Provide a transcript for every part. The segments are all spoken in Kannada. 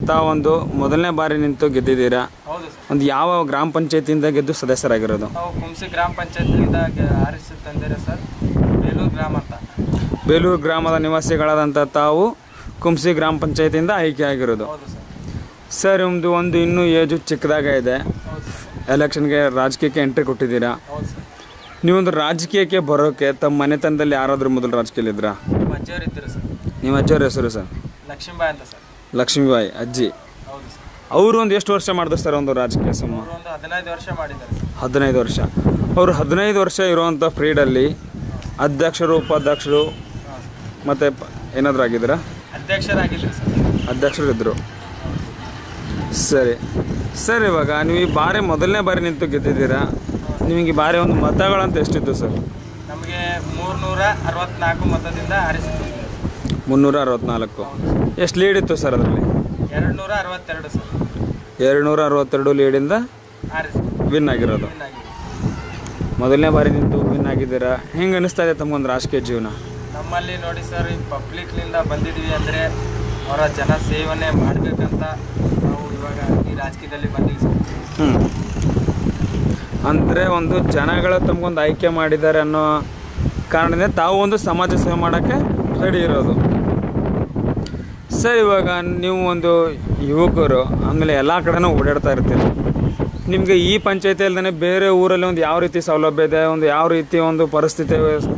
ತಾವೊಂದು ಮೊದಲನೇ ಬಾರಿ ನಿಂತು ಗೆದ್ದಿದ್ದೀರಾ ಹೌದು ಸರ್ ಒಂದು ಯಾವ ಗ್ರಾಮ ಪಂಚಾಯತಿಯಿಂದ ಗೆದ್ದು ಸದಸ್ಯರಾಗಿರೋದು ನಾವು ಕುಂಸಿ ಗ್ರಾಮ ಪಂಚಾಯತಿಯಿಂದ ಆರಿಸಿ ತಂದಿರ ಸರ್ ಬೇಲೂರು ಗ್ರಾಮ ಅಂತ ಬೇಲೂರು ಗ್ರಾಮದ ನಿವಾಸಿಗಳಾದಂಥ ತಾವು ಕುಂಸಿ ಗ್ರಾಮ ಪಂಚಾಯತಿಯಿಂದ ಆಯ್ಕೆ ಆಗಿರೋದು ಹೌದು ಸರ್ ಸರ್ ನಿಮ್ಮದು ಒಂದು ಇನ್ನೂ ಏಜು ಚಿಕ್ಕದಾಗ ಇದೆ ಹೌದು ಸರ್ ಎಲೆಕ್ಷನ್ಗೆ ರಾಜಕೀಯಕ್ಕೆ ಎಂಟ್ರಿ ಕೊಟ್ಟಿದ್ದೀರಾ ಹೌದು ಸರ್ ನೀವೊಂದು ರಾಜಕೀಯಕ್ಕೆ ಬರೋಕ್ಕೆ ತಮ್ಮ ಮನೆತನದಲ್ಲಿ ಯಾರಾದರೂ ಮೊದಲು ರಾಜಕೀಯದಲ್ಲಿದ್ರಾ ನಮ್ಮ ಅಜ್ಜಿಯವರು ಇದ್ದರು ಸರ್ ನಿಮ್ಮ ಅಜ್ಜಿಯವ್ರ ಹೆಸರು ಸರ್ ಲಕ್ಷ್ಮೀಬಾಯಿ ಅಂತ ಸರ್ ಲಕ್ಷ್ಮೀಬಾಯಿ ಅಜ್ಜಿ ಹೌದು ಸರ್ ಅವರು ಒಂದು ಎಷ್ಟು ವರ್ಷ ಮಾಡಿದ್ರು ಸರ್ ಒಂದು ರಾಜಕೀಯ ಸಮ ಅವರು ಒಂದು ಹದಿನೈದು ವರ್ಷ ಮಾಡಿದ್ದಾರೆ ಸರ್ ಹದಿನೈದು ವರ್ಷ ಅವರು ಹದಿನೈದು ವರ್ಷ ಇರುವಂಥ ಫ್ರೀಡಲ್ಲಿ ಅಧ್ಯಕ್ಷರು ಉಪಾಧ್ಯಕ್ಷರು ಹಾಂ ಸರ್ ಮತ್ತು ಏನಾದರೂ ಆಗಿದ್ದೀರಾ ಅಧ್ಯಕ್ಷರಾಗಿದ್ದರು ಸರ್ ಅಧ್ಯಕ್ಷರು ಇದ್ದರು ಸರಿ ಸರ್ ಇವಾಗ ನೀವು ಈ ಬಾರಿ ಮೊದಲನೇ ಬಾರಿ ನಿಂತು ಗೆದ್ದಿದ್ದೀರಾ ನಿಮಗೆ ಈ ಬಾರಿ ಒಂದು ಮತಗಳಂತ ಎಷ್ಟಿತ್ತು ಸರ್ ನಮಗೆ ಮೂರ್ನೂರ ಅರವತ್ನಾಲ್ಕು ಮತದಿಂದ ಆರಿಸಿತು ಮುನ್ನೂರ ಅರವತ್ನಾಲ್ಕು ಎಷ್ಟು ಲೀಡ್ ಇತ್ತು ಸರ್ ಅದರಲ್ಲಿ ಎರಡು ನೂರ ಅರವತ್ತೆರಡು ಸರ್ ಎರಡು ನೂರ ಅರವತ್ತೆರಡು ಲೀಡಿಂದ ಆರಿಸಿ ವಿನ್ ಆಗಿರೋದು win ಆಗಿದೆ. ಮೊದಲನೇ ಬಾರಿ ನಿಂತು ವಿನ್ ಆಗಿದ್ದೀರಾ ಹೆಂಗೆ ಅನಿಸ್ತಾ ಇದೆ ತಮಗೊಂದು ರಾಜಕೀಯ ಜೀವನ ನಮ್ಮಲ್ಲಿ ನೋಡಿ ಸರ್ ಈ ಪಬ್ಲಿಕ್ನಿಂದ ಬಂದಿದ್ವಿ ಅಂದರೆ ಅವರ ಜನ ಸೇವನೆ ಮಾಡಬೇಕಂತ ನಾವು ಇವಾಗ ಈ ರಾಜಕೀಯದಲ್ಲಿ ಬಂದಿವಿ ಸರ್ ಹ್ಞೂ ಅಂದರೆ ಒಂದು ಜನಗಳು ತಮಗೊಂದು ಆಯ್ಕೆ ಮಾಡಿದ್ದಾರೆ ಅನ್ನೋ ಕಾರಣದಿಂದ ತಾವು ಒಂದು ಸಮಾಜ ಸೇವೆ ಮಾಡೋಕ್ಕೆ ರೆಡಿ ಇರೋದು ಸರ್ ಇವಾಗ ನೀವು ಒಂದು ಯುವಕರು ಆಮೇಲೆ ಎಲ್ಲ ಕಡೆನೂ ಓಡಾಡ್ತಾ ಇರ್ತೀರಿ ನಿಮಗೆ ಈ ಪಂಚಾಯತಿ ಅಲ್ಲದೆ ಬೇರೆ ಊರಲ್ಲಿ ಒಂದು ಯಾವ ರೀತಿ ಸೌಲಭ್ಯ ಇದೆ ಒಂದು ಯಾವ ರೀತಿ ಒಂದು ಪರಿಸ್ಥಿತಿ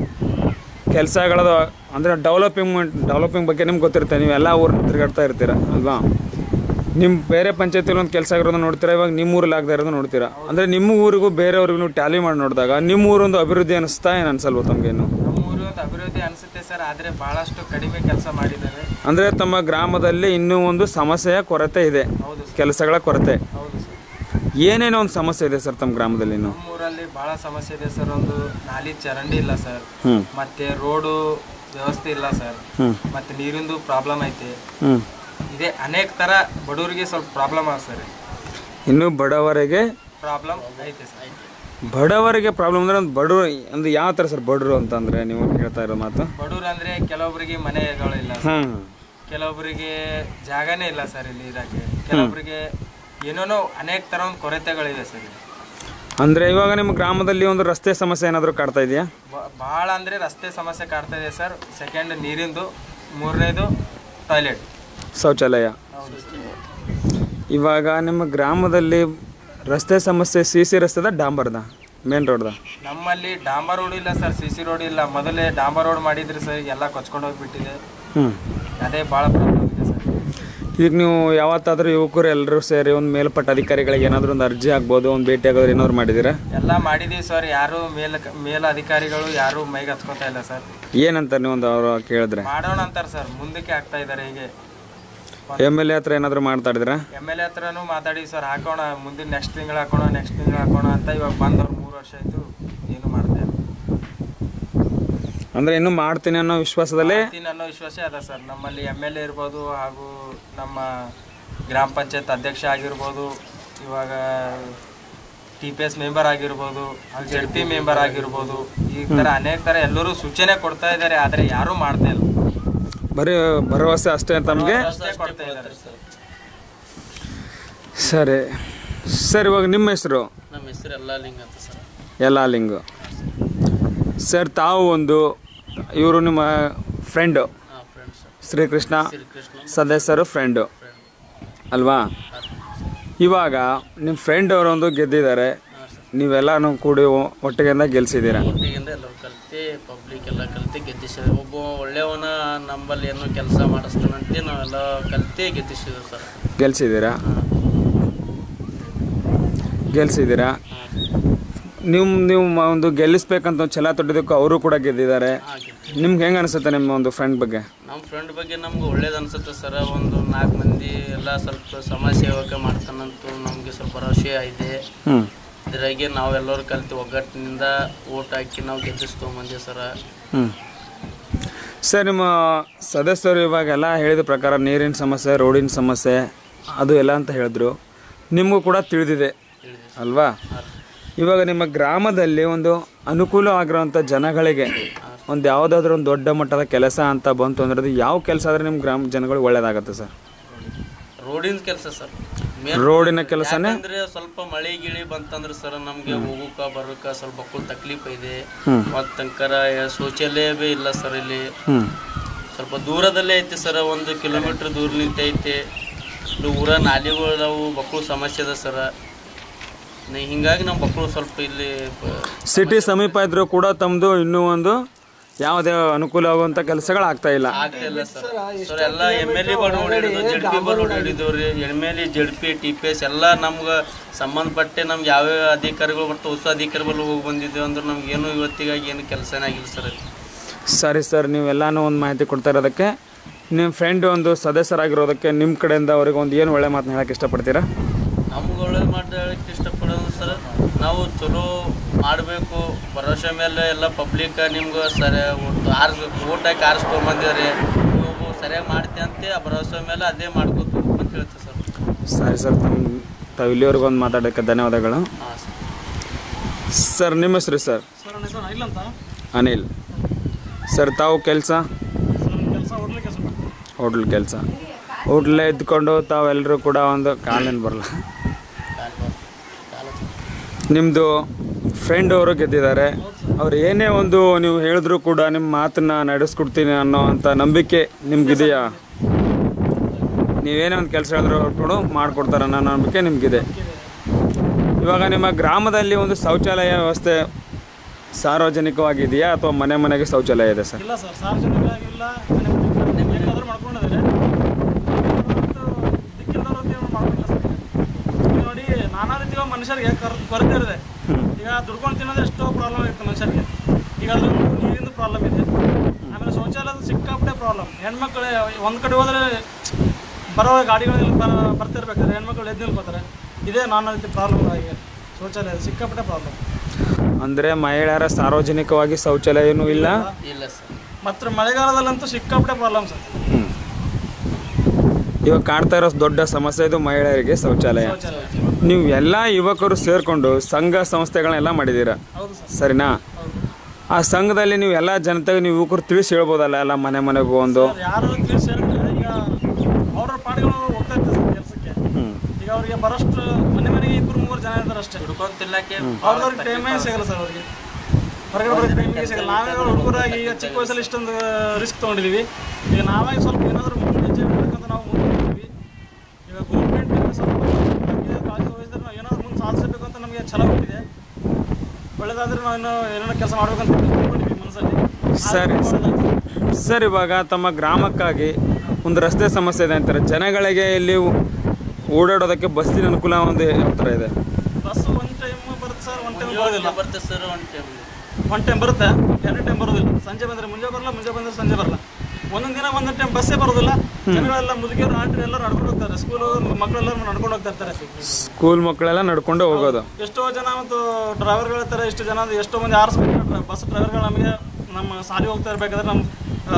ಕೆಲಸಗಳದ ಅಂದರೆ ಡೆವಲಪಿಂಗ್ ಡೆವಲಪಿಂಗ್ ಬಗ್ಗೆ ನಿಮ್ಗೆ ಗೊತ್ತಿರುತ್ತೆ ನೀವು ಎಲ್ಲ ಊರನ್ನ ತಿರುಗಾಡ್ತಾ ಇರ್ತೀರ ಅಲ್ವಾ ನಿಮ್ಮ ಬೇರೆ ಪಂಚಾಯತಿಲಿ ಒಂದು ಕೆಲಸ ಆಗಿರೋದು ನೋಡ್ತೀರಾ ಇವಾಗ ನಿಮ್ಮ ಊರಲ್ಲಿ ಆಗದೆ ಇರೋದು ನೋಡ್ತೀರಾ ಅಂದರೆ ನಿಮ್ಮ ಊರಿಗೂ ಬೇರೆಯವ್ರಿಗೂ ನೀವು ಟ್ಯಾಲಿ ಮಾಡಿ ನೋಡಿದಾಗ ನಿಮ್ಮ ಊರೊಂದು ಅಭಿವೃದ್ಧಿ ಅನಿಸ್ತಾ ಏನು ಅನ್ಸಲ್ವ ತಮಗೇನು ನಮ್ಮ ಊರು ಒಂದು ಅಭಿವೃದ್ಧಿ ಅನಿಸುತ್ತೆ ಸರ್ ಆದರೆ ಭಾಳಷ್ಟು ಕಡಿಮೆ ಕೆಲಸ ಮಾಡಿದ್ದಾರೆ ಅಂದರೆ ತಮ್ಮ ಗ್ರಾಮದಲ್ಲಿ ಇನ್ನೂ ಒಂದು ಸಮಸ್ಯೆಯ ಕೊರತೆ ಇದೆ ಹೌದು ಸರ್ ಕೆಲಸಗಳ ಕೊರತೆ ಹೌದು ಸರ್ ಏನೇನೋ ಒಂದು ಸಮಸ್ಯೆ ಇದೆ ಸರ್ ತಮ್ಮ ಗ್ರಾಮದಲ್ಲಿ ಇನ್ನು ನಮ್ಮ ಊರಲ್ಲಿ ಭಾಳ ಸಮಸ್ಯೆ ಇದೆ ಸರ್ ಒಂದು ನಾಲಿ ಚರಂಡಿ ಇಲ್ಲ ಸರ್ ಹ್ಞೂ ಮತ್ತೆ ರೋಡು ವ್ಯವಸ್ಥೆ ಇಲ್ಲ ಸರ್ ಹ್ಞೂ ಮತ್ತೆ ನೀರಿಂದು ಪ್ರಾಬ್ಲಮ್ ಐತೆ ಹ್ಞೂ ಇದೆ ಅನೇಕ ಥರ ಬಡವರಿಗೆ ಸ್ವಲ್ಪ ಪ್ರಾಬ್ಲಮ್ ಆಗ ಸರ್ ಇನ್ನು ಬಡವರಿಗೆ ಪ್ರಾಬ್ಲಮ್ ಐತೆ ಸರ್ ಬಡವರಿಗೆ ಪ್ರಾಬ್ಲಮ್ ಅಂದರೆ ಒಂದು ಬಡವರು ಅಂದ್ರೆ ಯಾವ ಥರ ಸರ್ ಬಡವರು ಅಂತಂದರೆ ನೀವು ಹೇಳ್ತಾ ಇರೋ ಮಾತು ಬಡವ್ರು ಅಂದರೆ ಕೆಲವೊಬ್ಬರಿಗೆ ಮನೆಗಳು ಇಲ್ಲ ಸರ್ ಹಾಂ ಕೆಲವೊಬ್ಬರಿಗೆ ಜಾಗನೇ ಇಲ್ಲ ಸರ್ ಇಲ್ಲಿ ಇರೋಕ್ಕೆ ಕೆಲವೊಬ್ಬರಿಗೆ ಏನೇನೋ ಅನೇಕ ಥರ ಒಂದು ಕೊರತೆಗಳಿವೆ ಸರ್ ಇಲ್ಲಿ ಅಂದರೆ ಇವಾಗ ನಿಮ್ಮ ಗ್ರಾಮದಲ್ಲಿ ಒಂದು ರಸ್ತೆ ಸಮಸ್ಯೆ ಏನಾದರೂ ಕಾಡ್ತಾ ಇದೆಯಾ ಬ- ಭಾಳ ಅಂದರೆ ರಸ್ತೆ ಸಮಸ್ಯೆ ಕಾಡ್ತಾ ಇದೆ ಸರ್ ಸೆಕೆಂಡ್ ನೀರಿಂದು ಮೂರನೇದು ಟಾಯ್ಲೆಟ್ ಶೌಚಾಲಯ ಹೌದು ಇವಾಗ ನಿಮ್ಮ ಗ್ರಾಮದಲ್ಲಿ ರಸ್ತೆ ಸಮಸ್ಯೆ ಸಿ ಸಿ ರಸ್ತೆದ ಡಾಂಬರ್ದ ಮೇನ್ ರೋಡ್ದ ನಮ್ಮಲ್ಲಿ ಡಾಂಬರ್ ರೋಡ್ ಇಲ್ಲ ಸರ್ ಸಿ ಸಿ ರೋಡ್ ಇಲ್ಲ ಮೊದಲೇ ಡಾಂಬರ್ ರೋಡ್ ಮಾಡಿದ್ರಿ ಸರ್ ಎಲ್ಲ ಕೊಚ್ಕೊಂಡು ಹೋಗ್ಬಿಟ್ಟಿದೆ ಹ್ಞೂ ಅದೇ ಭಾಳ ಪ್ರಾಬ್ಲಮ್ ಇದೆ ಸರ್ ಈಗ ನೀವು ಯಾವತ್ತಾದರೂ ಯುವಕರು ಎಲ್ಲರೂ ಸೇರಿ ಒಂದು ಮೇಲ್ಪಟ್ಟ ಅಧಿಕಾರಿಗಳಿಗೆ ಏನಾದರೂ ಒಂದು ಅರ್ಜಿ ಆಗ್ಬೋದು ಒಂದು ಭೇಟಿ ಆಗೋದು ಏನಾದ್ರು ಮಾಡಿದ್ದೀರಾ ಎಲ್ಲ ಮಾಡಿದೀವಿ ಸರ್ ಯಾರು ಮೇಲ್ ಮೇಲ್ ಅಧಿಕಾರಿಗಳು ಯಾರು ಮೈಗೆ ಹಚ್ಕೊತಾ ಇಲ್ಲ ಸರ್ ಏನಂತಾರೆ ನೀವು ಒಂದು ಅವರು ಕೇಳಿದ್ರೆ ಮಾಡೋಣ ಅಂತಾರೆ ಸರ್ ಮುಂದಕ್ಕೆ ಆಗ್ತಾ ಇದ್ದಾರೆ ಹೀಗೆ ಎಮ್ ಎಲ್ ಎ ಹತ್ರ ಏನಾದರೂ ಮಾತಾಡಿದ್ರಾ ಎಮ್ ಎಲ್ ಎ ಹತ್ರನೂ ಮಾತಾಡಿ ಸರ್ ಹಾಕೋಣ ಮುಂದಿನ ನೆಕ್ಸ್ಟ್ ತಿಂಗಳು ಹಾಕೋಣ ನೆಕ್ಸ್ಟ್ ತಿಂಗಳು ಹಾಕೋಣ ಅಂತ ಇವಾಗ ಬಂದವ್ರು ಮೂರು ವರ್ಷ ಆಯಿತು ಏನು ಮಾಡ್ತಾ ಇಲ್ಲ ಅಂದರೆ ಇನ್ನೂ ಮಾಡ್ತೀನಿ ಅನ್ನೋ ವಿಶ್ವಾಸದಲ್ಲೇ ಮಾಡ್ತೀನಿ ಅನ್ನೋ ವಿಶ್ವಾಸ ಅದ ಸರ್ ನಮ್ಮಲ್ಲಿ ಎಮ್ ಎಲ್ ಎ ಇರ್ಬೋದು ಹಾಗೂ ನಮ್ಮ ಗ್ರಾಮ ಪಂಚಾಯತ್ ಅಧ್ಯಕ್ಷ ಆಗಿರ್ಬೋದು ಇವಾಗ ಟಿ ಪಿ ಎಸ್ ಮೆಂಬರ್ ಆಗಿರ್ಬೋದು ಜೆಡ್ ಪಿ ಮೆಂಬರ್ ಆಗಿರ್ಬೋದು ಈ ಥರ ಅನೇಕ ಥರ ಎಲ್ಲರೂ ಸೂಚನೆ ಕೊಡ್ತಾ ಇದ್ದಾರೆ ಆದರೆ ಯಾರೂ ಮಾಡ್ತಾ ಇಲ್ಲ ಬರೀ ಭರವಸೆ ಅಷ್ಟೇ ತಮಗೆ ಅಷ್ಟೇ ಕೊಡ್ತಾ ಇದ್ದಾರೆ ಸರ್ ಸರಿ ಸರ್ ಇವಾಗ ನಿಮ್ಮ ಹೆಸರು ನಮ್ಮ ಹೆಸರು ಎಲ್ಲ ಲಿಂಗ್ ಅಂತ ಸರ್ ಎಲ್ಲ ಲಿಂಗು ಸರ್ ತಾವು ಒಂದು ಇವರು ನಿಮ್ಮ ಫ್ರೆಂಡು ಹಾಂ ಫ್ರೆಂಡ್ಸ್ ಶ್ರೀಕೃಷ್ಣ ಕೃಷ್ಣ ಸದಸ್ಯರು ಫ್ರೆಂಡು ಅಲ್ವಾ ಇವಾಗ ನಿಮ್ಮ ಫ್ರೆಂಡ್ ಅವರೊಂದು ಗೆದ್ದಿದ್ದಾರೆ ನೀವೆಲ್ಲನೂ ಕೂಡಿ ಒ- ಒಟ್ಟಿಗೆಯಿಂದ ಗೆಲ್ಸಿದ್ದೀರಾ ಒಟ್ಟಿಗಿಂದ ಎಲ್ಲರೂ ಕಲ್ತು ಪಬ್ಲಿಕ್ ಎಲ್ಲ ಕಲ್ತು ಗೆದ್ದಿಸಿದ್ರು ಒಬ್ಬ ಒಳ್ಳೆಯವನ ನಂಬಲ್ಲಿ ಏನೋ ಕೆಲಸ ಮಾಡಿಸ್ತಾನಂತೆ ನಾವೆಲ್ಲ ಕಲ್ತೇ ಗೆದ್ದಿಸಿದ್ರು ಸರ್ ಗೆಲ್ಸಿದ್ದೀರಾ ಗೆಲ್ಸಿದ್ದೀರಾ ನೀವು ನೀವು ಮ- ಒಂದು ಗೆಲ್ಲಿಸ್ಬೇಕಂತ ಒಂದು ಛಲ ತೊಟ್ಟಿದ್ದಕ್ಕೂ ಅವರು ಕೂಡ ಗೆದ್ದಿದ್ದಾರೆ ಹಾಗೆ ನಿಮ್ಗೆ ಹೆಂಗೆ ಅನಿಸುತ್ತೆ ನಿಮ್ಮ ಒಂದು ಫ್ರೆಂಡ್ ಬಗ್ಗೆ ನಮ್ಮ ಫ್ರೆಂಡ್ ಬಗ್ಗೆ ನಮ್ಗೆ ಒಳ್ಳೇದು ಅನ್ಸುತ್ತೆ ಸರ್ ಒಂದು ನಾಲ್ಕು ಮಂದಿ ಎಲ್ಲ ಸ್ವಲ್ಪ ಸಮಾಜ ಸೇವಕ ಮಾಡ್ತಾನಂತೂ ನಮಗೆ ಸ್ವಲ್ಪ ಭರವಸೆ ಇದೆ ಹ್ಞೂ ಇದ್ರಾಗೆ ನಾವೆಲ್ಲರೂ ಕಲ್ತು ಒಗ್ಗಟ್ಟಿನಿಂದ ಓಟ್ ಹಾಕಿ ನಾವು ಗೆದ್ದಿಸ್ಕೊಂಬಂದಿವಿ ಸರ ಹ್ಞೂ ಸರ್ ನಿಮ್ಮ ಸದಸ್ಯರು ಇವಾಗೆಲ್ಲ ಹೇಳಿದ ಪ್ರಕಾರ ನೀರಿನ ಸಮಸ್ಯೆ ರೋಡಿನ ಸಮಸ್ಯೆ ಅದು ಎಲ್ಲ ಅಂತ ಹೇಳಿದ್ರು ನಿಮಗೂ ಕೂಡ ತಿಳಿದಿದೆ ಅಲ್ವಾ ಇವಾಗ ನಿಮ್ಮ ಗ್ರಾಮದಲ್ಲಿ ಒಂದು ಅನುಕೂಲ ಆಗಿರೋಂಥ ಜನಗಳಿಗೆ ಒಂದು ಯಾವುದಾದ್ರೂ ಒಂದು ದೊಡ್ಡ ಮಟ್ಟದ ಕೆಲಸ ಅಂತ ಬಂತು ಅಂದ್ರೆ ಅದು ಯಾವ ಕೆಲಸ ಆದರೆ ನಿಮ್ಮ ಗ್ರಾಮ ಜನಗಳಿಗೆ ಒಳ್ಳೇದಾಗತ್ತೆ ಸರ್ ರೋಡಿನ ಕೆಲಸ ಸರ್ ರೋಡಿನ ಕೆಲಸನೇ ಅಂದ್ರೆ ಸ್ವಲ್ಪ ಮಳೆ ಗಿಳಿ ಬಂತಂದ್ರೆ ಸರ್ ನಮ್ಗೆ ಹೋಗಕ್ಕ ಬರಕ್ಕ ಸ್ವಲ್ಪ ಕುಲ್ ತಕ್ಲೀಫ್ ಇದೆ ಹ್ಮ್. ಮತ್ ತನಕರ ಶೌಚಾಲಯ ಬಿ ಇಲ್ಲ ಸರ್ ಇಲ್ಲಿ ಹ್ಞೂ ಸ್ವಲ್ಪ ದೂರದಲ್ಲೇ ಐತಿ ಸರ್ ಒಂದು ಕಿಲೋಮೀಟರ್ ದೂರ ನಿಂತೈತಿ ಇಲ್ಲಿ ಊರ ನಾಲಿಗಳು ಅದಾವು ಮಕ್ಕಳು ಸಮಸ್ಯೆ ಅದ ಸರ ನಿ- ಹಿಂಗಾಗಿ ನಮ್ಮ ಮಕ್ಕಳು ಸ್ವಲ್ಪ ಇಲ್ಲಿ ಬ- ಸಿಟಿ ಸಮೀಪ ಇದ್ರೂ ಕೂಡ ತಮ್ಮದು ಇನ್ನೂ ಒಂದು ಯಾವುದೇ ಅನುಕೂಲ ಆಗುವಂಥ ಕೆಲಸಗಳು ಆಗ್ತಾ ಇಲ್ಲ ಆಗ್ತಾ ಇಲ್ಲ ಸರ್ ಸರ್ ಎಲ್ಲ ಎಮ್ ಎಲ್ ಎ ಬಲ್ ಓಡಾಡಿದ್ದು ಜಡ್ ಪಿ ಬಲ್ ಓಡಾಡಿದ್ದು ರೀ M L A Z P T P S ಎಲ್ಲ ನಮ್ಗೆ ಸಂಬಂಧಪಟ್ಟೆ ನಮ್ಗೆ ಯಾವ್ಯಾವ ಅಧಿಕಾರಿಗಳು ಬರ್ತಾವೆ ಹೊಸ ಅಧಿಕಾರಿ ಬಲ್ ಹೋಗಿ ಬಂದಿದ್ದೇವೆ ಅಂದ್ರೆ ನಮ್ಗೆ ಏನು ಇವತ್ತಿಗಾಗಿ ಏನು ಕೆಲಸನೇ ಆಗಿಲ್ಲ ಸರ್ ಇಲ್ಲಿ ಸರಿ ಸರ್ ನೀವೆಲ್ಲಾನು ಒಂದು ಮಾಹಿತಿ ಕೊಡ್ತಾ ಇರೋದಕ್ಕೆ ನಿಮ್ಮ ಫ್ರೆಂಡ್ ಒಂದು ಸದಸ್ಯರಾಗಿರೋದಕ್ಕೆ ನಿಮ್ಮ ಕಡೆಯಿಂದ ಅವ್ರಿಗೆ ಒಂದು ಏನು ಒಳ್ಳೆ ಮಾತನ್ನ ಹೇಳಕ್ಕೆ ಇಷ್ಟಪಡ್ತೀರಾ ನಮ್ಗೆ ಒಳ್ಳೇದು ಮಾಡಲಿಕ್ಕೆ ಇಷ್ಟಪಡೋದು ಸರ್ ನಾವು ಚಲೋ ಮಾಡಬೇಕು ಭರೋಸೆ ಮೇಲೆ ಎಲ್ಲ ಪಬ್ಲಿಕ್ ನಿಮ್ಗೆ ಸರಿ ಒಟ್ಟು ಆರ್ಸ್ ಓಟ್ ಹಾಕಿ ಆರ್ಸ್ ತೊಗೊಂಬಂದಿದ್ದಾರೆ ನೀವು ಸರಿಯಾಗಿ ಮಾಡ್ತೀವಿ ಅಂತ ಆ ಭರೋಸೆ ಮೇಲೆ ಅದೇ ಮಾಡ್ಕೋತ ಅಂತ ಹೇಳ್ತೀವಿ ಸರ್ ಸರಿ ಸರ್ ತಮ್ಮ ತಾವು ಇಲ್ಲಿವರೆಗೂ ಒಂದು ಮಾತಾಡೋಕ್ಕೆ ಧನ್ಯವಾದಗಳು ಹಾಂ ಸರ್ ಸರ್ ನಿಮ್ಮ ಹೆಸರು ಸರ್ ಸರ್ ನನ್ನ ಹೆಸರು ಅನಿಲ್ ಅಂತ ಅನಿಲ್ ಸರ್ ತಾವು ಕೆಲಸ ಸರ್ ನನ್ನ ಕೆಲಸ ಹೋಟ್ಲ್ ಕೆಲಸ ಮಾಡ್ತೀನಿ ಹೋಟ್ಲ್ ಕೆಲಸ ಹೋಟ್ಲೇ ಇದ್ಕೊಂಡು ತಾವೆಲ್ಲರೂ ಕೂಡ ಒಂದು ಕಾಲೇನು ಬರಲ್ಲ ನಿಮ್ಮದು ಫ್ರೆಂಡ್ ಅವರು ಗೆದ್ದಿದ್ದಾರೆ ಅವ್ರು ಏನೇ ಒಂದು ನೀವು ಹೇಳಿದ್ರು ಕೂಡ ನಿಮ್ಮ ಮಾತನ್ನ ನಡೆಸ್ಕೊಡ್ತೀನಿ ಅನ್ನೋ ಅಂಥ ನಂಬಿಕೆ ನಿಮ್ಗಿದೆಯಾ ನೀವೇನೇ ಒಂದು ಕೆಲಸ ಹೇಳಿದ್ರು ಅವ್ರು ಕೂಡ ಮಾಡಿಕೊಡ್ತಾರೆ ಅನ್ನೋ ನಂಬಿಕೆ ನಿಮಗಿದೆ ಇವಾಗ ನಿಮ್ಮ ಗ್ರಾಮದಲ್ಲಿ ಒಂದು ಶೌಚಾಲಯ ವ್ಯವಸ್ಥೆ ಸಾರ್ವಜನಿಕವಾಗಿದೆಯಾ ಅಥವಾ ಮನೆ ಮನೆಗೆ ಶೌಚಾಲಯ ಇದೆ ಸರ್ ಇಲ್ಲ ಸರ್ ಸಾರ್ವಜನಿಕವಾಗಿಲ್ಲ ಮನೆ ಮನೆ ಬೇಕಾದ್ರೂ ಮಾಡ್ಕೊಂಡಿದ್ದಾರೆ ದಿಕ್ಕಿಲ್ದವ್ರು ಅಂತ ಏನು ಮಾಡ್ಕೊಂಡಿಲ್ಲ ಸರ್ ಈಗ ನೋಡಿ ನಾನಾ ರೀತಿಯ ಮನುಷ್ಯರಿಗೆ ಕರ್ ಕೊರತೆ ಇರುತ್ತೆ ಈಗ ದುಡ್ಕೊಂಡು ತಿನ್ನೋದು ಎಷ್ಟೋ ಪ್ರಾಬ್ಲಮ್ ಇರುತ್ತೆ ಮನುಷ್ಯರಿಗೆ ಈಗ ಅದ್ರ ನೀರಿಂದು ಪ್ರಾಬ್ಲಮ್ ಇದೆ ಆಮೇಲೆ ಶೌಚಾಲಯದ ಸಿಕ್ಕಾಪಟ್ಟೆ ಪ್ರಾಬ್ಲಮ್ ಹೆಣ್ಮಕ್ಳು ಒಂದು ಕಡೆ ಹೋದ್ರೆ ಬರೋ ಗಾಡಿಗಳಲ್ಲಿ ಬರ ಬರ್ತಿರ್ಬೇಕಾದ್ರೆ ಹೆಣ್ಮಕ್ಳು ಎದ್ದು ನಿಲ್ಕೋತಾರೆ ಇದೇ ನಾನಾ ರೀತಿ ಪ್ರಾಬ್ಲಮ್ ಆಗಿದೆ ಶೌಚಾಲಯ ಸಿಕ್ಕಾಪಟ್ಟೆ ಪ್ರಾಬ್ಲಮ್ ಅಂದರೆ ಮಹಿಳೆಯರ ಸಾರ್ವಜನಿಕವಾಗಿ ಶೌಚಾಲಯನೂ ಇಲ್ಲ ಇಲ್ಲ ಸರ್ ಮತ್ತು ಮಳೆಗಾಲದಲ್ಲಂತೂ ಸಿಕ್ಕಾಪಟ್ಟೆ ಪ್ರಾಬ್ಲಮ್ ಸರ್ ಹ್ಮ್. ಇವಾಗ ಕಾಣ್ತಾ ಇರೋ ದೊಡ್ಡ ಸಮಸ್ಯೆ ಇದು ಮಹಿಳೆಯರಿಗೆ ಶೌಚಾಲಯ ಶೌಚಾಲಯ ನೀವು ಎಲ್ಲ ಯುವಕರು ಸೇರಿಕೊಂಡು ಸಂಘ ಸಂಸ್ಥೆಗಳನ್ನೆಲ್ಲ ಮಾಡಿದ್ದೀರಾ ಹೌದು ಸರ್ ಸರಿನಾ ಹೌದು ಆ ಸಂಘದಲ್ಲಿ ನೀವು ಎಲ್ಲ ಜನತೆಗೆ ನೀವು ಯುವಕರು ತಿಳಿಸಿ ಹೇಳ್ಬೋದಲ್ಲ ಎಲ್ಲ ಮನೆ ಮನೆಗೂ ಒಂದು ಸರ್, ಯಾರು ತಿಳಿಸಿ ಹೇಳಿದ್ರೆ ಈಗ ಅವ್ರ ಪಾಡಿಗಳು ಹೋಗ್ತಾ ಇರ್ತಾರೆ ಸರ್ ಕೆಲಸಕ್ಕೆ ಹ್ಮ್. ಈಗ ಅವರಿಗೆ ಬರೋಷ್ಟು ಮನೆ ಮನೆಗೆ ಇಬ್ಬರು ಮೂವರು ಜನ ಇರ್ತಾರೆ ಅಷ್ಟೇ ದುಡ್ಕೊಂಡ್ ತಿನ್ನಕ್ಕೆ ಅವ್ರವ್ರಿಗೆ ಟೈಮೇ ಸಿಗಲ್ಲ ಸರ್ ಅವ್ರಿಗೆ ಹೊರಗಡೆ ಬರೋಕ್ಕೆ ಟೈಮಿಗೆ ಸಿಗಲ್ಲ ನಾವೇ ಹುಡುಗರಾಗಿ ಈಗ ಚಿಕ್ಕ ವಯಸ್ಸಲ್ಲಿ ಇಷ್ಟೊಂದು ರಿಸ್ಕ್ ತೊಗೊಂಡಿದ್ದೀವಿ ಈಗ ನಾವೇ ಸ್ವಲ್ಪ ಏನಾದರೂ ಮುಂದೆ ಹೆಜ್ಜೆ ಇಡಬೇಕಂತ ನಾವು ಮುಂದೆ ಹೋಗ್ತೀವಿ ಈಗ ಗೌರ್ಮೆಂಟ್ ಸ್ವಲ್ಪ ನಮಗೆ ಕಾಳಜಿ ವಹಿಸಿದ್ರೆ ನಾವು ಏನಾದ್ರು ಮುಂದೆ ಸಾಧಿಸಬೇಕು ಅಂತ ನಮಗೆ ಛಲ ಹುಟ್ಟಿದೆ ಒಳ್ಳೇದಾದ್ರೆ ನಾವು ಇನ್ನೂ ಏನೇನೋ ಕೆಲಸ ಮಾಡ್ಬೇಕಂತ ಅಂದ್ಕೊಂಡಿದ್ವಿ ಮನಸ್ಸಲ್ಲಿ ಸರಿ ಸರ್ ಇವಾಗ ತಮ್ಮ ಗ್ರಾಮಕ್ಕಾಗಿ ಒಂದು ರಸ್ತೆ ಸಮಸ್ಯೆ ಇದೆ ಅಂತಾರೆ ಜನಗಳಿಗೆ ಇಲ್ಲಿ ಓಡಾಡೋದಕ್ಕೆ ಬಸ್ಸಿನ ಅನುಕೂಲ ಒಂದು ಯಾವ ಥರ ಇದೆ ಬಸ್ ಒನ್ ಟೈಮ್ ಬರುತ್ತೆ ಸರ್ ಒನ್ ಟೈಮ್ ಬರೋದಿಲ್ಲ ಬರ್ತದೆ sir one time one time ಬರುತ್ತೆ ಎರಡು ಟೈಮ್ ಬರೋದಿಲ್ಲ ಸಂಜೆ ಬಂದರೆ ಮುಂಜೆ ಬರಲ್ಲ ಮುಂಜೆ ಬಂದರೆ ಸಂಜೆ ಬರಲ್ಲ ಒಂದೊಂದು ದಿನ ಒಂದೊಂದು ಟೈಮ್ ಬಸ್ಸೇ ಬರೋದಿಲ್ಲ ಜನಗಳೆಲ್ಲ ಮುದುಕಿಯರು ಆಂಟ್ರಿ ಎಲ್ಲ ನಡ್ಕೊಂಡು ಹೋಗ್ತಾರೆ ಸ್ಕೂಲ್ ಮಕ್ಕಳೆಲ್ಲ ನಡ್ಕೊಂಡು ಹೋಗ್ತಾ ಇರ್ತಾರೆ ಸ್ಕೂಲ್ ಮಕ್ಕಳೆಲ್ಲ ನಡ್ಕೊಂಡು ಹೋಗೋದು ಎಷ್ಟೋ ಜನ ಮತ್ತು ಡ್ರೈವರ್ಗಳ ಇರ್ತಾರೆ ಎಷ್ಟು ಜನ ಅಂದ್ರೆ ಎಷ್ಟೋ ಮಂದಿ ಆರಿಸ್ಬೇಕು ಬಸ್ ಡ್ರೈವರ್ಗಳು ನಮಗೆ ನಮ್ಮ ಸಾಲಿ ಹೋಗ್ತಾ ಇರ್ಬೇಕಾದ್ರೆ ನಮ್ಮ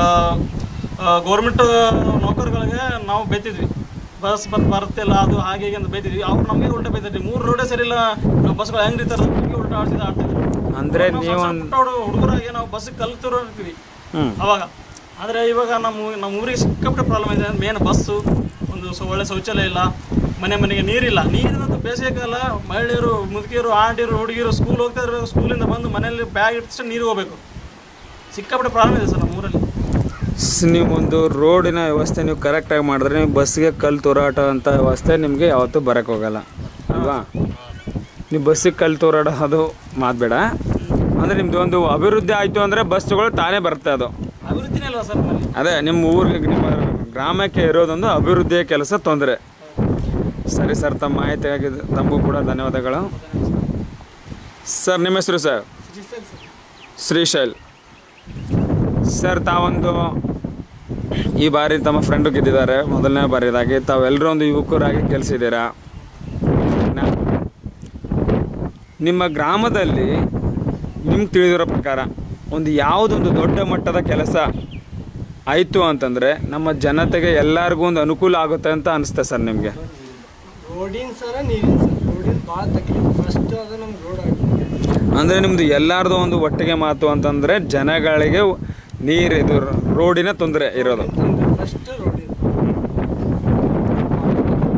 ಗೌರ್ಮೆಂಟ್ ನೌಕರಗಳಿಗೆ ನಾವು ಬೈತಿದ್ವಿ ಬಸ್ ಬಸ್ ಬರ್ತಿಲ್ಲ ಅದು ಹಾಗೆ ಹೀಗೆ ಅಂತ ಬೈತಿದ್ವಿ ಅವ್ರು ನಮಗೆ ಉಲ್ಟಾ ಬೈತಿದ್ವಿ ಮೂರು ರೋಡೇ ಸರಿ ಇಲ್ಲ ನಾವು ಬಸ್ಗಳು ಹೆಂಗೆ ಇರ್ತಾರೆ ನಮಗೆ ಉಲ್ಟಾ ಆಡ್ತಿದ್ದು ಆಡ್ತಿದ್ರು ಅಂದರೆ ನೀವು ಒಂದು ಹುಡುಗರಾಗಿ ನಾವು ಬಸ್ ಕಲ್ತಿರೋ ಇರ್ತೀವಿ ಹ್ಞೂ ಅವಾಗ ಆದರೆ ಇವಾಗ ನಮ್ಮ ನಮ್ಮ ಊರಿಗೆ ಸಿಕ್ಕಾಪಟ್ಟೆ ಪ್ರಾಬ್ಲಮ್ ಇದೆ ಮೇನ್ ಬಸ್ಸು ಒಂದು ಸೊ ಒಳ್ಳೆ ಶೌಚಾಲಯ ಇಲ್ಲ ಮನೆ ಮನೆಗೆ ನೀರಿಲ್ಲ ನೀರಿನಂತೂ ಬೇಸಿಗೆಕಾಲ ಮಹಿಳೆಯರು ಮುದುಕಿಯರು ಆಂಟಿಯರು ಹುಡುಗಿಯರು ಸ್ಕೂಲ್ ಹೋಗ್ತಾ ಇರಬೇಕು ಸ್ಕೂಲಿಂದ ಬಂದು ಮನೆಯಲ್ಲಿ ಬ್ಯಾಗ್ ಇಟ್ಟು ನೀರು ಹೋಗ್ಬೇಕು ಸಿಕ್ಕಾಪಟ್ಟೆ ಪ್ರಾಬ್ಲಮ್ ಇದೆ ಸರ್ ನಮ್ಮ ಊರಲ್ಲಿ ಸ್- ನೀವು ಒಂದು ರೋಡಿನ ವ್ಯವಸ್ಥೆ ನೀವು ಕರೆಕ್ಟಾಗಿ ಮಾಡಿದ್ರೆ ನೀವು ಬಸ್ಸಿಗೆ ಕಲ್ಲು ತೂರಾಟ ಅಂತ ವ್ಯವಸ್ಥೆ ನಿಮಗೆ ಯಾವತ್ತೂ ಬರೋಕ್ಕೆ ಹೋಗಲ್ಲ ಅಲ್ವಾ ನೀವು ಬಸ್ಸಿಗೆ ಕಲ್ಲು ತೂರಾಟ ಅದು ಮಾತಬೇಡ ಅಂದರೆ ನಿಮ್ಮದು ಒಂದು ಅಭಿವೃದ್ಧಿ ಆಯಿತು ಅಂದರೆ ಬಸ್ಸುಗಳು ತಾನೇ ಬರುತ್ತೆ ಅದು ಅಭಿವೃದ್ಧಿನೇ ಅಲ್ವಾ ಸರ್ ನಮ್ಮಲ್ಲಿ ಅದೇ ನಿಮ್ಮ ಊರಿಗೆ ನಿಮ್ಮ ಗ್ರಾಮಕ್ಕೆ ಇರೋದೊಂದು ಅಭಿವೃದ್ಧಿಯ ಕೆಲಸ ತೊಂದರೆ ಸರಿ ಸರ್ ತಮ್ಮ ಮಾಹಿತಿಯಾಗಿ ತಮಗೂ ಕೂಡ ಧನ್ಯವಾದಗಳು ಸರ್ ನಿಮ್ಮ ಹೆಸರು ಸರ್ ಶ್ರೀಶೈಲ್ ಸರ್ ತಾವೊಂದು ಈ ಬಾರಿ ತಮ್ಮ ಫ್ರೆಂಡು ಗೆದ್ದಿದ್ದಾರೆ ಮೊದಲನೇ ಬಾರಿದಾಗಿ ತಾವೆಲ್ಲರೂ ಒಂದು ಯುವಕರಾಗಿ ಕೆಲಸಿದ್ದೀರಾ ನಿಮ್ಮ ಗ್ರಾಮದಲ್ಲಿ ನಿಮ್ಗೆ ತಿಳಿದಿರೋ ಪ್ರಕಾರ ಒಂದು ಯಾವುದೊಂದು ದೊಡ್ಡ ಮಟ್ಟದ ಕೆಲಸ ಆಯಿತು ಅಂತಂದರೆ ನಮ್ಮ ಜನತೆಗೆ ಎಲ್ಲರಿಗೂ ಒಂದು ಅನುಕೂಲ ಆಗುತ್ತೆ ಅಂತ ಅನಿಸುತ್ತೆ ಸರ್ ನಿಮಗೆ ರೋಡಿನ ಸರ ನೀರಿನ ಸರ್ ರೋಡಿನ ಭಾಳ ತಕ್ಲೀಫ್ ಫಸ್ಟ್ ಅದು ನಮ್ಗೆ ರೋಡ್ ಆಗಿದೆ ಅಂದರೆ ನಿಮ್ಮದು ಎಲ್ಲರದು ಒಂದು ಒಟ್ಟಿಗೆ ಮಾತು ಅಂತಂದರೆ ಜನಗಳಿಗೆ ನೀರು ಇದು ರೋಡಿನ ತೊಂದರೆ ಇರೋದು ಫಸ್ಟ್ ರೋಡಿನ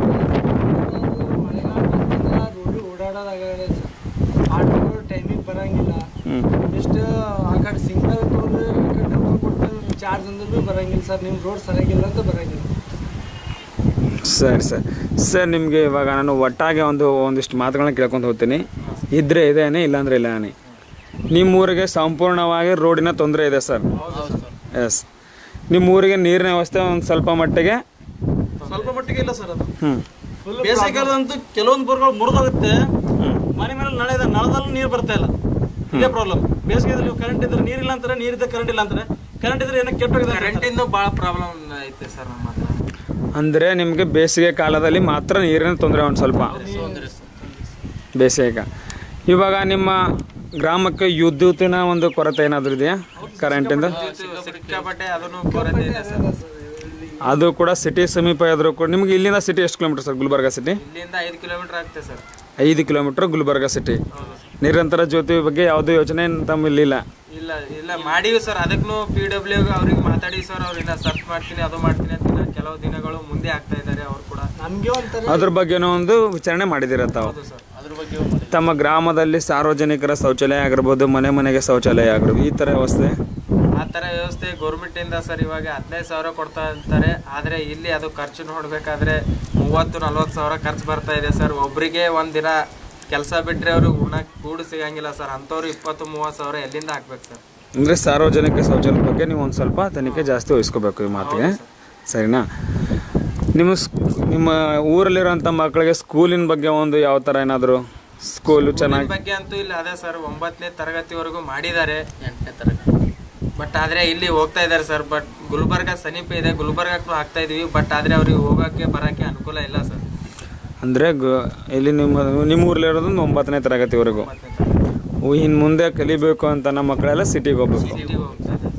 ಸರ್ ನಿಮ್ಮ ರೋಡ್ ಸರಿಯಾಗಿಲ್ಲ ಅಂತ ಬರೋಂಗಿಲ್ಲ ಸರಿ ಸರ್ ಸರ್ ನಿಮಗೆ ಇವಾಗ ನಾನು ಒಟ್ಟಾಗೆ ಒಂದು ಒಂದಿಷ್ಟು ಮಾತುಗಳನ್ನ ಕೇಳ್ಕೊಂಡು ಹೋಗ್ತೀನಿ ಇದ್ರೆ ಇದೇನೆ ಇಲ್ಲಾಂದ್ರೆ ಇಲ್ಲ ಅನಿ ನಿಮ್ಮ ಊರಿಗೆ ಸಂಪೂರ್ಣವಾಗಿ ರೋಡಿನ ತೊಂದರೆ ಇದೆ ಸರ್ ಎಸ್ ನಿಮ್ಮ ಊರಿಗೆ ನೀರಿನ ವ್ಯವಸ್ಥೆ ಒಂದು ಸ್ವಲ್ಪ ಮಟ್ಟಿಗೆ ಸ್ವಲ್ಪ ಮಟ್ಟಿಗೆ ಇಲ್ಲ ಸರ್ ಅದು ಹ್ಞೂ ಬೇಸಿಗೆಗಾಲದಂತೂ ಕೆಲವೊಂದು ಬೋರ್ಗಳು ಮುರಿದೋಗುತ್ತೆ ಮನೆ ಮೇಲೆ ನಳ ಇದೆ ನಳದಲ್ಲಿ ನೀರು ಬರ್ತಾ ಇಲ್ಲ ಇದೇ ಪ್ರಾಬ್ಲಮ್ ಬೇಸಿಗೆದಲ್ಲಿ ಕರೆಂಟ್ ಇದ್ರೆ ನೀರಿಲ್ಲ ಅಂತಾರೆ ನೀರಿದ್ದ ಕರೆಂಟ್ ಇಲ್ಲ ಅಂತಾರೆ ಕರೆಂಟ್ ಇದ್ರೆ ಏನಕ್ಕೆ ಕೆಟ್ಟೋಗಿದೆ ಅಂತ ಹೇಳ್ತಾರೆ. ಕರೆಂಟಿಂದ ಭಾಳ ಪ್ರಾಬ್ಲಮ್ ಐತೆ ಸರ್ ನಮ್ಮ ಹತ್ರ ಅಂದರೆ ನಿಮಗೆ ಬೇಸಿಗೆ ಕಾಲದಲ್ಲಿ ಮಾತ್ರ ನೀರಿನ ತೊಂದರೆ ಒಂದು ಸ್ವಲ್ಪ ಬೇಸಿಗೆ ಇವಾಗ ನಿಮ್ಮ ಗ್ರಾಮಕ್ಕೆ ವಿದ್ಯುತ್ತಿನ ಒಂದು ಕೊರತೆ ಏನಾದರೂ ಇದೆಯಾ ಕರೆಂಟಿಂದ ಸಿಕ್ಕಾಪಟ್ಟೆ ಅದನ್ನು ಕೊರತೆ ಇದೆ ಸರ್ ಅದು ಕೂಡ ಸಿಟಿ ಸಮೀಪ ಇದ್ರೂ ಕೂಡ ನಿಮ್ಗೆ ಇಲ್ಲಿಂದ ಸಿಟಿ ಎಷ್ಟು ಕಿಲೋಮೀಟರ್ ಸರ್ ಗುಲ್ಬರ್ಗ ಸಿಟಿ ಇಲ್ಲಿಂದ ಐದು ಕಿಲೋಮೀಟರ್ ಆಗ್ತದೆ ಸರ್ ಐದು ಕಿಲೋಮೀಟರ್ ಗುಲ್ಬರ್ಗ ಸಿಟಿ ನಿರಂತರ ಜ್ಯೋತಿ ಬಗ್ಗೆ ಯಾವುದೇ ಯೋಚನೆ ತಮ್ಮಲ್ಲಿ ಇಲ್ಲ ಇಲ್ಲ ಇಲ್ಲ ಮಾಡೀವಿ ಸರ್ ಅದಕ್ಕೂ ಪಿ ಡಬ್ಲ್ಯೂ ಅವ್ರಿಗೆ ಮಾತಾಡಿ ಸರ್ ಅವ್ರು ಇನ್ನ ಸರ್ಚ್ ಮಾಡ್ತೀನಿ ಅದು ಮಾಡ್ತೀನಿ ಅಂತ ಇನ್ನ ಕೆಲವು ದಿನಗಳು ಮುಂದೆ ಆಗ್ತಾ ಇದ್ದಾರೆ ಅವ್ರು ಕೂಡ ನಮಗೆ ಒಂಥರ ಅದ್ರ ಬಗ್ಗೆನೂ ಒಂದು ವಿಚಾರಣೆ ಮಾಡಿದಿರ ತಾವು ಹೌದು ಸರ್ ಅದ್ರ ಬಗ್ಗೆ ತಮ್ಮ ಗ್ರಾಮದಲ್ಲಿ ಸಾರ್ವಜನಿಕರ ಶೌಚಾಲಯ ಆಗಿರ್ಬೋದು ಮನೆ ಮನೆಗೆ ಶೌಚಾಲಯ ಆಗಿರ್ಬೋದು ಈ ಥರ ವ್ಯವಸ್ಥೆ ಆ ಥರ ವ್ಯವಸ್ಥೆ ಗೌರ್ಮೆಂಟ್ ಇಂದ ಸರ್ ಇವಾಗ ಹದಿನೈದು ಸಾವಿರ ಕೊಡ್ತಾ ಅಂತಾರೆ ಆದರೆ ಇಲ್ಲಿ ಅದು ಖರ್ಚು ನೋಡ್ಬೇಕಾದ್ರೆ ಮೂವತ್ತು ನಲ್ವತ್ತು ಸಾವಿರ ಖರ್ಚು ಬರ್ತಾ ಇದೆ ಸರ್ ಒಬ್ಬರಿಗೆ ಒಂದು ದಿನ ಕೆಲಸ ಬಿಟ್ಟರೆ ಅವರು ಉಣ್ಣಕ್ಕೆ ಕೂಡು ಸಿಗಂಗಿಲ್ಲ ಸರ್ ಅಂಥವ್ರು ಇಪ್ಪತ್ತು ಮೂವತ್ತು ಸಾವಿರ ಎಲ್ಲಿಂದ ಹಾಕ್ಬೇಕು ಸರ್ ಅಂದರೆ ಸಾರ್ವಜನಿಕ ಶೌಚಾಲಯದ ಬಗ್ಗೆ ನೀವು ಒಂದು ಸ್ವಲ್ಪ ತನಿಖೆ ಜಾಸ್ತಿ ವಹಿಸ್ಕೋಬೇಕು ಈ ಮಾತಿಗೆ ಸರಿನಾ ನಿಮ್ಮ ಸ್- ನಿಮ್ಮ ಊರಲ್ಲಿರೋಂಥ ಮಕ್ಕಳಿಗೆ ಸ್ಕೂಲಿನ ಬಗ್ಗೆ ಒಂದು ಯಾವ ಥರ ಏನಾದರೂ ಸ್ಕೂಲು ಚೆನ್ನಾಗಿ ಇದ್ರ ಬಗ್ಗೆ ಅಂತೂ ಇಲ್ಲ ಅದೇ ಸರ್ ಒಂಬತ್ತನೇ ತರಗತಿವರೆಗೂ ಮಾಡಿದ್ದಾರೆ ಎಂಟನೇ ತರಗತಿ ಬಟ್ ಆದರೆ ಇಲ್ಲಿ ಹೋಗ್ತಾ ಇದ್ದಾರೆ ಸರ್ ಬಟ್ ಗುಲ್ಬರ್ಗ ಸಮೀಪ ಇದೆ ಗುಲ್ಬರ್ಗಕ್ಕೂ ಹಾಕ್ತಾ ಇದೀವಿ ಬಟ್ ಆದರೆ ಅವ್ರಿಗೆ ಹೋಗೋಕ್ಕೆ ಬರೋಕ್ಕೆ ಅನುಕೂಲ ಇಲ್ಲ ಸರ್ ಅಂದರೆ ಗ ಇಲ್ಲಿ ನಿಮ್ಮ ನಿಮ್ಮ ಊರಲ್ಲಿರೋದು ಒಂದು ಒಂಬತ್ತನೇ ತರಗತಿವರೆಗೂ ಇನ್ನು ಮುಂದೆ ಕಲಿಬೇಕು ಅಂತ ನಮ್ಮ ಮಕ್ಕಳೆಲ್ಲ ಸಿಟಿಗೆ ಹೋಗ್ಬೇಕು ಸಿಟಿಗೆ ಹೋಗ್ತಾ ಇದ್ದಾರೆ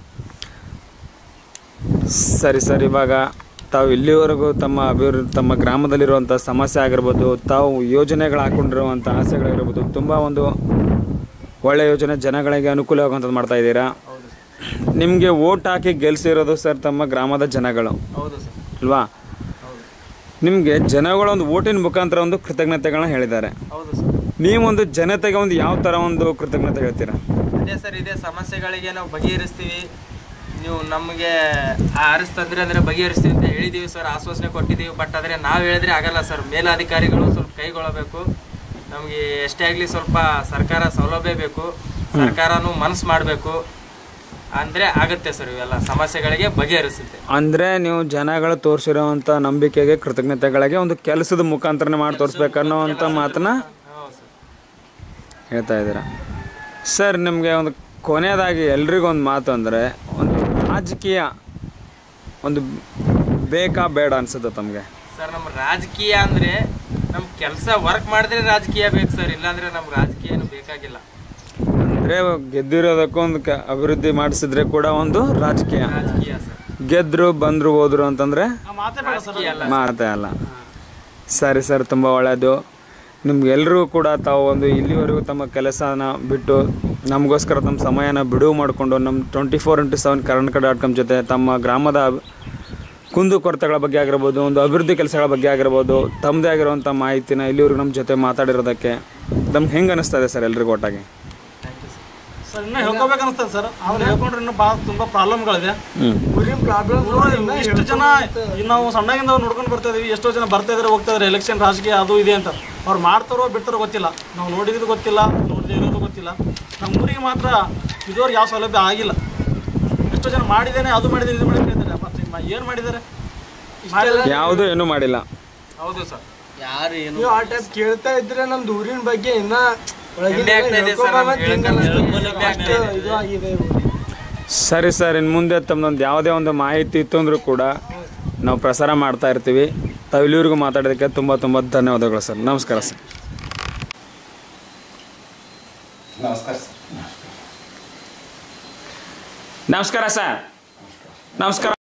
ಸರಿ ಸರ್ ಇವಾಗ ತಾವು ಇಲ್ಲಿವರೆಗೂ ತಮ್ಮ ಅಭಿವೃದ್ಧಿ ತಮ್ಮ ಗ್ರಾಮದಲ್ಲಿರುವಂಥ ಸಮಸ್ಯೆ ಆಗಿರ್ಬೋದು ತಾವು ಯೋಜನೆಗಳು ಹಾಕೊಂಡಿರುವಂಥ ಆಸೆಗಳಿರ್ಬೋದು ತುಂಬ ಒಂದು ಒಳ್ಳೆಯ ಯೋಜನೆ ಜನಗಳಿಗೆ ಅನುಕೂಲ ಆಗುವಂಥದ್ದು ಮಾಡ್ತಾ ಇದ್ದೀರಾ ಹೌದು ಸರ್ ನಿಮಗೆ ಓಟ್ ಹಾಕಿ ಗೆಲ್ಸಿರೋದು ಸರ್ ತಮ್ಮ ಗ್ರಾಮದ ಜನಗಳು ಹೌದು ಸರ್ ಅಲ್ವಾ ಹೌದು ನಿಮಗೆ ಜನಗಳ ಒಂದು ಓಟಿನ ಮುಖಾಂತರ ಒಂದು ಕೃತಜ್ಞತೆಗಳನ್ನ ಹೇಳಿದ್ದಾರೆ ಹೌದು ಸರ್ ನೀವೊಂದು ಜನತೆಗೆ ಒಂದು ಯಾವ ಥರ ಒಂದು ಕೃತಜ್ಞತೆ ಹೇಳ್ತೀರಾ ಅದೇ ಸರ್ ಇದೇ ಸಮಸ್ಯೆಗಳಿಗೆ ನಾವು ಬಗೆಹರಿಸ್ತೀವಿ ನೀವು ನಮಗೆ ಹರಿಸ್ತಂದ್ರೆ ಅಂದರೆ ಬಗೆಹರಿಸ್ತೀವಿ ಅಂತ ಹೇಳಿದ್ದೀವಿ ಸರ್ ಆಶ್ವಾಸನೆ ಕೊಟ್ಟಿದ್ದೀವಿ ಬಟ್ ಆದರೆ ನಾವು ಹೇಳಿದ್ರೆ ಆಗಲ್ಲ ಸರ್ ಮೇಲಾಧಿಕಾರಿಗಳು ಸ್ವಲ್ಪ ಕೈಗೊಳ್ಳಬೇಕು ನಮಗೆ ಎಷ್ಟೇ ಆಗಲಿ ಸ್ವಲ್ಪ ಸರ್ಕಾರ ಸೌಲಭ್ಯ ಬೇಕು ಸರ್ಕಾರನೂ ಮನಸ್ಸು ಮಾಡಬೇಕು ಅಂದರೆ ಆಗುತ್ತೆ ಸರ್ ಇವೆಲ್ಲ ಸಮಸ್ಯೆಗಳಿಗೆ ಬಗೆಹರಿಸುತ್ತೆ ಅಂದರೆ ನೀವು ಜನಗಳು ತೋರಿಸಿರೋವಂಥ ನಂಬಿಕೆಗೆ ಕೃತಜ್ಞತೆಗಳಿಗೆ ಒಂದು ಕೆಲಸದ ಮುಖಾಂತರನೇ ಮಾಡಿ ತೋರಿಸ್ಬೇಕನ್ನೋ ಅಂಥ ಮಾತನ್ನ ಹೌದು ಸರ್ ಹೇಳ್ತಾ ಇದ್ದೀರಾ ಸರ್ ನಿಮಗೆ ಒಂದು ಕೊನೆಯದಾಗಿ ಎಲ್ರಿಗೂ ಒಂದು ಮಾತು ಅಂದರೆ ಒಂದು ರಾಜಕೀಯ ಒಂದು ಬೇಕಾ ಬೇಡ ಅನ್ಸುತ್ತೆ ತಮಗೆ ಸರ್ ನಮ್ಮ ರಾಜಕೀಯ ಅಂದರೆ ನಮ್ಮ ಕೆಲಸ ವರ್ಕ್ ಮಾಡಿದ್ರೆ ರಾಜಕೀಯ ಬೇಕು ಸರ್ ಇಲ್ಲಾಂದರೆ ನಮ್ಗೆ ರಾಜಕೀಯ ಏನು ಬೇಕಾಗಿಲ್ಲ ಅಂದರೆ ಗೆದ್ದಿರೋದಕ್ಕೂ ಒಂದು ಕ ಅಭಿವೃದ್ಧಿ ಮಾಡಿಸಿದ್ರೆ ಕೂಡ ಒಂದು ರಾಜಕೀಯ ರಾಜಕೀಯ ಸರ್ ಗೆದ್ರು ಬಂದರು ಹೋದ್ರು ಅಂತಂದರೆ ಆ ಮಾತೇ ಬೇಡ ಸರ್ ರಾಜಕೀಯ ಅಲ್ಲ ಮಾತೇ ಅಲ್ಲ ಸರಿ ಸರ್ ತುಂಬ ಒಳ್ಳೆಯದು ನಿಮ್ಗೆಲ್ಲರೂ ಕೂಡ ತಾವು ಒಂದು ಇಲ್ಲಿವರೆಗೂ ತಮ್ಮ ಕೆಲಸನ ಬಿಟ್ಟು ನಮಗೋಸ್ಕರ ತಮ್ಮ ಸಮಯನ ಬಿಡುವು ಮಾಡಿಕೊಂಡು ನಮ್ಮ twenty four into seven Karnataka dot com ಜೊತೆ ತಮ್ಮ ಗ್ರಾಮದ ಅಭಿ- ಕುಂದು ಕೊರತೆಗಳ ಬಗ್ಗೆ ಆಗಿರ್ಬೋದು ಒಂದು ಅಭಿವೃದ್ಧಿ ಕೆಲಸಗಳ ಬಗ್ಗೆ ಆಗಿರ್ಬೋದು ತಮ್ಮದೇ ಆಗಿರುವಂಥ ಮಾಹಿತಿನ ಇಲ್ಲಿವರೆಗೂ ನಮ್ಮ ಜೊತೆ ಮಾತಾಡಿರೋದಕ್ಕೆ ನಮ್ಗೆ ಹೆಂಗೆ ಅನಿಸ್ತಾ ಇದೆ ಸರ್ ಎಲ್ರಿಗೂ ಒಟ್ಟಾಗಿ ಥ್ಯಾಂಕ್ ಯು ಸರ್ ಸರ್ ಇನ್ನೂ ಹೇಳ್ಕೋಬೇಕು ಅನಿಸ್ತದೆ ಸರ್ ಅವ್ರು ಹೇಳ್ಕೊಂಡ್ರೆ ಇನ್ನೂ ಭಾಳ ತುಂಬ ಪ್ರಾಬ್ಲಮ್ಗಳಿದೆ ಹ್ಞೂ ಊರಿನ ಪ್ರಾಬ್ಲಮ್ ನೋಡಿ, ಎಷ್ಟು ಜನ ಈಗ ನಾವು ಸಣ್ಣಗಿಂದ ಅವ್ರು ನೋಡ್ಕೊಂಡು ಬರ್ತಾ ಇದೀವಿ ಎಷ್ಟೋ ಜನ ಬರ್ತಾ ಇದಾರೆ ಹೋಗ್ತಾ ಇದಾರೆ ಎಲೆಕ್ಷನ್ ರಾಜಕೀಯ ಅದು ಇದೆ ಅಂತ ಅವ್ರು ಮಾಡ್ತಾರೋ ಬಿಡ್ತಾರೋ ಗೊತ್ತಿಲ್ಲ ನಾವು ನೋಡಿದ್ದು ಗೊತ್ತಿಲ್ಲ ನೋಡದೇ ಇರೋದು ಗೊತ್ತಿಲ್ಲ ನಮ್ಮ ಊರಿಗೆ ಮಾತ್ರ ಇದುವರೆಗೆ ಯಾವ ಸೌಲಭ್ಯ ಆಗಿಲ್ಲ ಎಷ್ಟೋ ಜನ ಮಾಡಿದ್ದೇನೆ ಅದು ಮಾಡಿದ್ದೇನೆ ಇದು ಮಾಡಿದ್ದೇನೆ ಅಂತಾರೆ ಮತ್ತೆ ಏನು ಮಾಡಿದ್ದಾರೆ ಮಾಡಿಲ್ಲ ಯಾವುದೂ ಏನೂ ಮಾಡಿಲ್ಲ ಹೌದು ಸರ್ ಯಾರು ಏನು ನೀವು ಆ ಟೈಪ್ ಕೇಳ್ತಾ ಇದ್ರೆ ನಮ್ದು ಊರಿನ ಬಗ್ಗೆ ಇನ್ನ ಒಳಗಿಂದ ಹೆಮ್ಮೆ ಆಗ್ತಾ ಇದೆ ಸರ್ ನಮ್ಗೆ ಹೇಳ್ಕೊಬಾರ್ದು ಹೇಳ್ಕೊಳ್ಳೋಕೆ ಹಿಂಗಲ್ಲ. ಹೆಮ್ಮೆ ಆಗ್ತಾ ಅಷ್ಟು ಇದು ಆಗಿದೆ ಊರಿಗೆ. ಸರಿ ಸರ್ ಇನ್ನು ಮುಂದೆ ತಮ್ಮದೊಂದು ಯಾವುದೇ ಒಂದು ಮಾಹಿತಿ ಇತ್ತು ಅಂದರೂ ಕೂಡ ನಾವು ಪ್ರಸಾರ ಮಾಡ್ತಾ ಇರ್ತೀವಿ ತಾವು ಇಲ್ಲಿವರೆಗೂ ಮಾತಾಡೋದಕ್ಕೆ ತುಂಬ ತುಂಬ ಧನ್ಯವಾದಗಳು ಸರ್ ನಮಸ್ಕಾರ ಸರ್ ನಮಸ್ಕಾರ ಸರ್ ನಮಸ್ಕಾರ ಸರ್ ನಮಸ್ಕಾರ